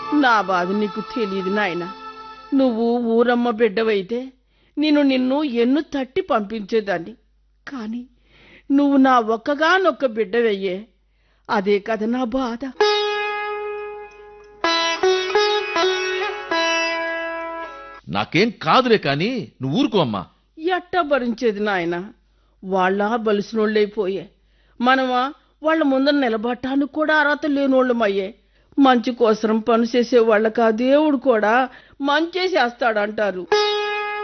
నా బాధ నీకు తెలియదు నాయన నువ్వు ఊరమ్మ బిడ్డవైతే నేను నిన్ను ఎన్ను తట్టి పంపించేదాన్ని కాని నువ్వు నా ఒక్కగానొక్క బిడ్డవయ్యే అదే కదా నా బాధ నాకేం కాదులే కాని నువ్వు ఊరుకో అమ్మా ఎట్టా భరించేది నాయన వాళ్ళ బలిసినోళ్ళైపోయే మనమా వాళ్ళ ముందర నిలబడటానికి కూడా అర్హత లేనోళ్ళమయ్యే మంచి కోసరం పని చేసే వాళ్ళకి ఆ దేవుడు కూడా మంచి చేస్తాడంటారు